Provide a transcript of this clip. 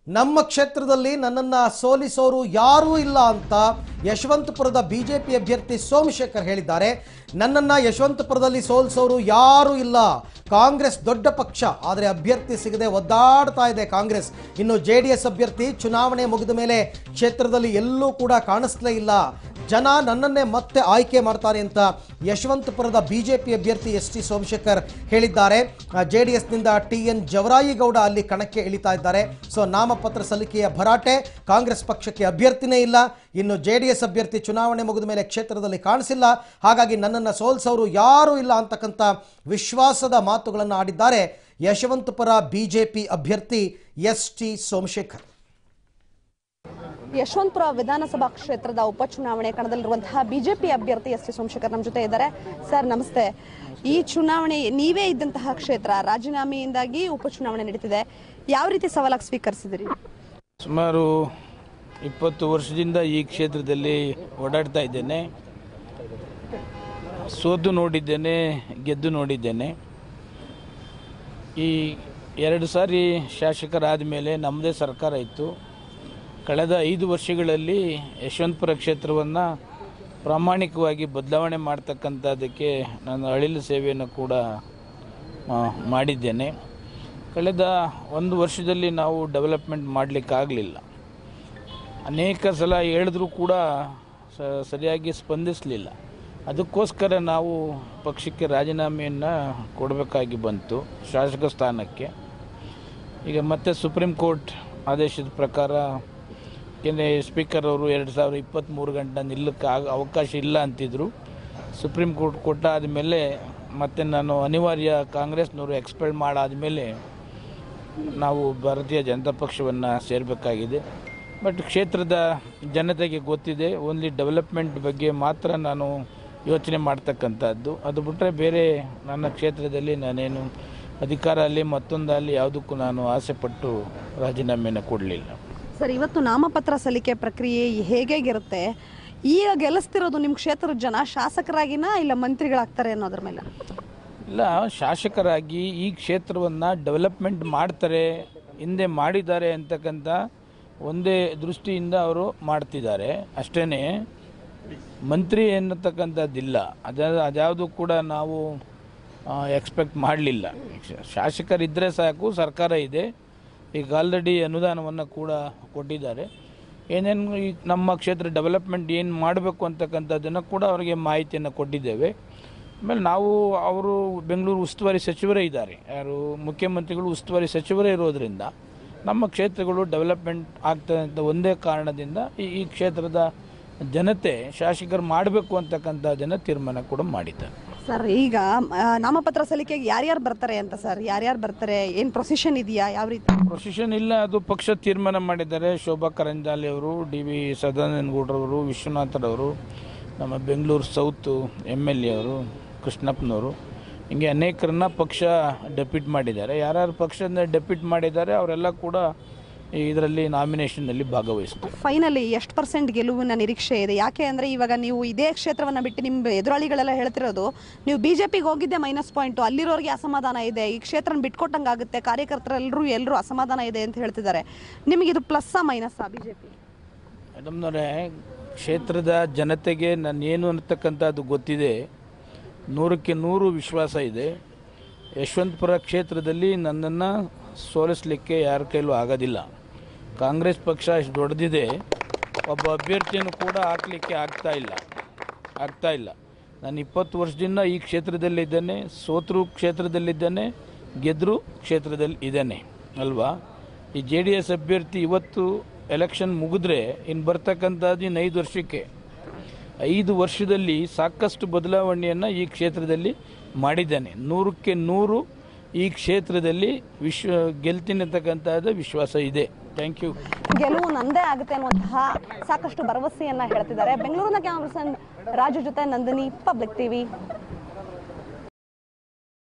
ನಮ್ಮ ಕ್ಷೇತ್ರದಲ್ಲಿ ನನ್ನನ್ನು ಸೋಲಿಸೋರು ಯಾರೂ ಇಲ್ಲ ಅಂತ ಯಶವಂತಪುರದ ಬಿಜೆಪಿ ಅಭ್ಯರ್ಥಿ ಸೋಮಶೇಖರ್ ಹೇಳಿದ್ದಾರೆ ನನ್ನನ್ನು ಯಶವಂತಪುರದಲ್ಲಿ ಸೋಲಿಸೋರು ಯಾರೂ ಇಲ್ಲ ಕಾಂಗ್ರೆಸ್ ದೊಡ್ಡ ಪಕ್ಷ ಆದರೆ ಅಭ್ಯರ್ಥಿ ಸಿಗದೆ ಒದ್ದಾಡ್ತಾ ಇದೆ ಕಾಂಗ್ರೆಸ್ ಇನ್ನು ಜೆ ಡಿ ಎಸ್ ಅಭ್ಯರ್ಥಿ ಚುನಾವಣೆ ಮುಗಿದ ಮೇಲೆ ಕ್ಷೇತ್ರದಲ್ಲಿ ಎಲ್ಲೂ ಕೂಡ ಕಾಣಿಸ್ಲೇ ಇಲ್ಲ ಜನ ನನ್ನನ್ನೇ ಮತ್ತೆ ಆಯ್ಕೆ ಮಾಡ್ತಾರೆ ಅಂತ ಯಶವಂತಪುರದ ಬಿಜೆಪಿ ಅಭ್ಯರ್ಥಿ ಎಸ್ ಟಿ ಸೋಮಶೇಖರ್ ಹೇಳಿದ್ದಾರೆ ಜೆ ಡಿ ಎಸ್ನಿಂದ ಟಿ ಎನ್ ಜವರಾಯಿಗೌಡ ಅಲ್ಲಿ ಕಣಕ್ಕೆ ಇಳಿತಾ ಇದ್ದಾರೆ ಸೊ ನಾಮಪತ್ರ ಸಲ್ಲಿಕೆಯ ಭರಾಟೆ ಕಾಂಗ್ರೆಸ್ ಪಕ್ಷಕ್ಕೆ ಅಭ್ಯರ್ಥಿನೇ ಇಲ್ಲ ಇನ್ನು ಜೆ ಡಿ ಎಸ್ ಅಭ್ಯರ್ಥಿ ಚುನಾವಣೆ ಮುಗಿದ ಮೇಲೆ ಕ್ಷೇತ್ರದಲ್ಲಿ ಕಾಣಿಸಿಲ್ಲ ಹಾಗಾಗಿ ನನ್ನನ್ನು ಸೋಲ್ಸೋರು ಯಾರೂ ಇಲ್ಲ ಅಂತಕ್ಕಂಥ ವಿಶ್ವಾಸದ ಮಾತುಗಳನ್ನು ಆಡಿದ್ದಾರೆ ಯಶವಂತಪುರ ಬಿಜೆಪಿ ಅಭ್ಯರ್ಥಿ ಎಸ್ ಟಿ ಸೋಮಶೇಖರ್ ಯಶವಂತಪುರ ವಿಧಾನಸಭಾ ಕ್ಷೇತ್ರದ ಉಪಚುನಾವಣೆ ಕಣದಲ್ಲಿರುವಂತಹ ಬಿಜೆಪಿ ಅಭ್ಯರ್ಥಿ ಎಸ್ ಟಿ ಸೋಮಶೇಖರ್ ನಮ್ಮ ಜೊತೆ ಇದ್ದಾರೆ ಸರ್ ನಮಸ್ತೆ ಈ ಚುನಾವಣೆ ನೀವೇ ಇದ್ದಂತಹ ಕ್ಷೇತ್ರ ರಾಜೀನಾಮೆಯಿಂದಾಗಿ ಉಪಚುನಾವಣೆ ನಡೀತಿದೆ ಯಾವ ರೀತಿ ಸವಾಲಾಗಿ ಸ್ವೀಕರಿಸಿದಿರಿ ಸುಮಾರು ಇಪ್ಪತ್ತು ವರ್ಷದಿಂದ ಈ ಕ್ಷೇತ್ರದಲ್ಲಿ ಓಡಾಡ್ತಾ ಇದ್ದೇನೆ ಸೋತು ನೋಡಿದ್ದೇನೆ ಗೆದ್ದು ನೋಡಿದ್ದೇನೆ ಈ ಎರಡು ಸಾರಿ ಶಾಸಕರಾದ ಮೇಲೆ ನಮ್ಮದೇ ಸರ್ಕಾರ ಇತ್ತು ಕಳೆದ ಐದು ವರ್ಷಗಳಲ್ಲಿ ಯಶವಂತಪುರ ಕ್ಷೇತ್ರವನ್ನು ಪ್ರಾಮಾಣಿಕವಾಗಿ ಬದಲಾವಣೆ ಮಾಡ್ತಕ್ಕಂಥದ್ದಕ್ಕೆ ನಾನು ಅಳಿಲು ಸೇವೆಯನ್ನು ಕೂಡ ಮಾ- ಮಾಡಿದ್ದೇನೆ ಕಳೆದ ಒಂದು ವರ್ಷದಲ್ಲಿ ನಾವು ಡೆವಲಪ್ಮೆಂಟ್ ಮಾಡಲಿಕ್ಕಾಗಲಿಲ್ಲ ಅನೇಕ ಸಲ ಹೇಳಿದ್ರೂ ಕೂಡ ಸ- ಸರಿಯಾಗಿ ಸ್ಪಂದಿಸಲಿಲ್ಲ ಅದಕ್ಕೋಸ್ಕರ ನಾವು ಪಕ್ಷಕ್ಕೆ ರಾಜೀನಾಮೆಯನ್ನು ಕೊಡಬೇಕಾಗಿ ಬಂತು ಶಾಸಕ ಸ್ಥಾನಕ್ಕೆ ಈಗ ಮತ್ತೆ ಸುಪ್ರೀಂ ಕೋರ್ಟ್ ಆದೇಶದ ಪ್ರಕಾರ ಏನೇ ಸ್ಪೀಕರ್ ಅವರು ಎರಡು ಸಾವಿರದ ಇಪ್ಪತ್ತ್ಮೂರು ಗಂಟೆ ನಿಲ್ಲಕ್ಕೆ ಆಗ ಅವಕಾಶ ಇಲ್ಲ ಅಂತಿದ್ರು ಸುಪ್ರೀಂ ಕೋರ್ಟ್ ಕೊಟ್ಟಾದ ಮೇಲೆ ಮತ್ತೆ ನಾನು ಅನಿವಾರ್ಯ ಕಾಂಗ್ರೆಸ್ನವರು ಎಕ್ಸ್ಪೆಲ್ ಮಾಡಾದಮೇಲೆ ನಾವು ಭಾರತೀಯ ಜನತಾ ಪಕ್ಷವನ್ನು ಸೇರಬೇಕಾಗಿದೆ ಬಟ್ ಕ್ಷೇತ್ರದ ಜನತೆಗೆ ಗೊತ್ತಿದೆ ಓನ್ಲಿ ಡೆವಲಪ್ಮೆಂಟ್ ಬಗ್ಗೆ ಮಾತ್ರ ನಾನು ಯೋಚನೆ ಮಾಡ್ತಕ್ಕಂಥದ್ದು ಅದು ಬಿಟ್ಟರೆ ಬೇರೆ ನನ್ನ ಕ್ಷೇತ್ರದಲ್ಲಿ ನಾನೇನು ಅಧಿಕಾರ ಅಲ್ಲಿ ಮತ್ತೊಂದಲ್ಲಿ ಯಾವುದಕ್ಕೂ ನಾನು ಆಸೆಪಟ್ಟು ರಾಜೀನಾಮೆಯನ್ನು ಕೊಡಲಿಲ್ಲ ಸರ್ ಇವತ್ತು ನಾಮಪತ್ರ ಸಲ್ಲಿಕೆ ಪ್ರಕ್ರಿಯೆ ಹೇಗೇಗಿರುತ್ತೆ ಈಗ ಗೆಲ್ಲಿಸ್ತಿರೋದು ನಿಮ್ಮ ಕ್ಷೇತ್ರದ ಜನ ಶಾಸಕರಾಗಿನ ಇಲ್ಲ ಮಂತ್ರಿಗಳಾಗ್ತಾರೆ ಅನ್ನೋದ್ರ ಮೇಲೆ ಇಲ್ಲ ಶಾಸಕರಾಗಿ ಈ ಕ್ಷೇತ್ರವನ್ನು ಡೆವಲಪ್ಮೆಂಟ್ ಮಾಡ್ತಾರೆ ಹಿಂದೆ ಮಾಡಿದ್ದಾರೆ ಅಂತಕ್ಕಂಥ ಒಂದೇ ದೃಷ್ಟಿಯಿಂದ ಅವರು ಮಾಡ್ತಿದ್ದಾರೆ ಅಷ್ಟೇ ಮಂತ್ರಿ ಎನ್ನತಕ್ಕಂಥದ್ದಿಲ್ಲ ಅದ ಅದ್ಯಾವುದು ಕೂಡ ನಾವು ಎಕ್ಸ್ಪೆಕ್ಟ್ ಮಾಡಲಿಲ್ಲ ಶಾಸಕರಿದ್ದರೆ ಸಾಕು ಸರ್ಕಾರ ಇದೆ ಈಗ ಆಲ್ರೆಡಿ ಅನುದಾನವನ್ನು ಕೂಡ ಕೊಟ್ಟಿದ್ದಾರೆ ಏನೇನು ಈ ನಮ್ಮ ಕ್ಷೇತ್ರ ಡೆವಲಪ್ಮೆಂಟ್ ಏನು ಮಾಡಬೇಕು ಅಂತಕ್ಕಂಥದ್ದನ್ನು ಕೂಡ ಅವರಿಗೆ ಮಾಹಿತಿಯನ್ನು ಕೊಟ್ಟಿದ್ದೇವೆ ಆಮೇಲೆ ನಾವು ಅವರು ಬೆಂಗಳೂರು ಉಸ್ತುವಾರಿ ಸಚಿವರೇ ಇದ್ದಾರೆ ಯಾರು ಮುಖ್ಯಮಂತ್ರಿಗಳು ಉಸ್ತುವಾರಿ ಸಚಿವರೇ ಇರೋದರಿಂದ ನಮ್ಮ ಕ್ಷೇತ್ರಗಳು ಡೆವಲಪ್ಮೆಂಟ್ ಆಗ್ತದೆ ಅಂತ ಒಂದೇ ಕಾರಣದಿಂದ ಈ ಈ ಕ್ಷೇತ್ರದ ಜನತೆ ಶಾಸಕರು ಮಾಡಬೇಕು ಅಂತಕ್ಕಂಥದ್ದನ್ನು ತೀರ್ಮಾನ ಕೂಡ ಮಾಡಿದ್ದಾರೆ ಸರ್ ಈಗ ಆ, ನಾಮಪತ್ರ ಸಲ್ಲಿಕೆಗೆ ಯಾರ್ಯಾರು ಬರ್ತಾರೆ ಅಂತ ಸರ್ ಯಾರ್ಯಾರು ಬರ್ತಾರೆ ಏನು ಪ್ರೊಸಿಷನ್ ಇದೆಯಾ ಯಾವ ರೀತಿ ಪ್ರೊಸಿಷನ್ ಇಲ್ಲ ಅದು ಪಕ್ಷ ತೀರ್ಮಾನ ಮಾಡಿದ್ದಾರೆ ಶೋಭಾ ಕರಂಜಾಲಿ ಅವರು ಡಿ ವಿ ಸದಾನಂದಗೌಡರವರು ವಿಶ್ವನಾಥರವರು ನಮ್ಮ Bengaluru south M L A ಅವರು ಕೃಷ್ಣಪ್ಪನವರು ಹಿಂಗೆ ಅನೇಕರನ್ನ ಪಕ್ಷ ಡೆಪ್ಯೂಟ್ ಮಾಡಿದ್ದಾರೆ ಯಾರ್ಯಾರು ಪಕ್ಷದಿಂದ ಡೆಪ್ಯೂಟ್ ಮಾಡಿದ್ದಾರೆ ಅವರೆಲ್ಲ ಕೂಡ ಇದರಲ್ಲಿ ನಾಮಿನೇಷನ್ನಲ್ಲಿ ಭಾಗವಹಿಸ್ತಾರೆ ಫೈನಲಿ ಎಷ್ಟು ಪರ್ಸೆಂಟ್ ಗೆಲುವಿನ ನಿರೀಕ್ಷೆ ಇದೆ ಯಾಕೆ ಅಂದರೆ ಇವಾಗ ನೀವು ಇದೇ ಕ್ಷೇತ್ರವನ್ನು ಬಿಟ್ಟು ನಿಮ್ಮ ಎದುರಾಳಿಗಳೆಲ್ಲ ಹೇಳ್ತಿರೋದು ನೀವು ಬಿ ಜೆ ಪಿಗೆ ಹೋಗಿದ್ದೆ ಮೈನಸ್ ಪಾಯಿಂಟು ಅಲ್ಲಿರೋರಿಗೆ ಅಸಮಾಧಾನ ಇದೆ ಈ ಕ್ಷೇತ್ರನ ಬಿಟ್ಕೊಟ್ಟಂಗೆ ಆಗುತ್ತೆ ಕಾರ್ಯಕರ್ತರೆಲ್ಲರೂ ಎಲ್ಲರೂ ಅಸಮಾಧಾನ ಇದೆ ಅಂತ ಹೇಳ್ತಿದ್ದಾರೆ ನಿಮಗೆ ಇದು ಪ್ಲಸ್ಸಾ ಮೈನಸ್ಸಾ ಬಿ ಜೆ ಪಿ ಮೇಡಮ್ನವರೇ ಕ್ಷೇತ್ರದ ಜನತೆಗೆ ನಾನು ಏನು ಅನ್ನತಕ್ಕಂಥದ್ದು ಗೊತ್ತಿದೆ ನೂರಕ್ಕೆ ನೂರು ವಿಶ್ವಾಸ ಇದೆ ಯಶವಂತಪುರ ಕ್ಷೇತ್ರದಲ್ಲಿ ನನ್ನನ್ನು ಸೋಲಿಸಲಿಕ್ಕೆ ಯಾರ ಕೈಲೂ ಆಗೋದಿಲ್ಲ ಕಾಂಗ್ರೆಸ್ ಪಕ್ಷ ಇಷ್ಟು ದೊಡ್ಡದಿದೆ ಒಬ್ಬ ಅಭ್ಯರ್ಥಿಯನ್ನು ಕೂಡ ಹಾಕಲಿಕ್ಕೆ ಆಗ್ತಾ ಇಲ್ಲ ಆಗ್ತಾ ಇಲ್ಲ ನಾನು ಇಪ್ಪತ್ತು ವರ್ಷದಿಂದ ಈ ಕ್ಷೇತ್ರದಲ್ಲಿದ್ದೇನೆ ಸೋತರು ಕ್ಷೇತ್ರದಲ್ಲಿದ್ದೇನೆ ಗೆದ್ದರು ಕ್ಷೇತ್ರದಲ್ಲಿ ಇದ್ದೇನೆ ಅಲ್ವಾ ಈ ಜೆ ಡಿ ಎಸ್ ಅಭ್ಯರ್ಥಿ ಇವತ್ತು ಎಲೆಕ್ಷನ್ ಮುಗಿದ್ರೆ ಇನ್ನು ಬರ್ತಕ್ಕಂಥದ್ದು ಇನ್ನು ಐದು ವರ್ಷಕ್ಕೆ ಐದು ವರ್ಷದಲ್ಲಿ ಸಾಕಷ್ಟು ಬದಲಾವಣೆಯನ್ನು ಈ ಕ್ಷೇತ್ರದಲ್ಲಿ ಮಾಡಿದ್ದೇನೆ ನೂರಕ್ಕೆ ನೂರು ಈ ಕ್ಷೇತ್ರದಲ್ಲಿ ವಿಶ್ವ ಗೆಲ್ತೀನಿ ಅಂತಕ್ಕಂಥದ್ದು ವಿಶ್ವಾಸ ಇದೆ ಥ್ಯಾಂಕ್ ಯು ಗೆಲುವು ನಂದೇ ಆಗುತ್ತೆ ಅನ್ನುವಂತಹ ಸಾಕಷ್ಟು ಭರವಸೆಯನ್ನ ಹೇಳ್ತಿದ್ದಾರೆ ಬೆಂಗಳೂರಿನ ಕ್ಯಾಮ್ರಸನ್ ರಾಜು ಜೊತೆ ನಂದಿನಿ ಪಬ್ಲಿಕ್ ಟಿವಿ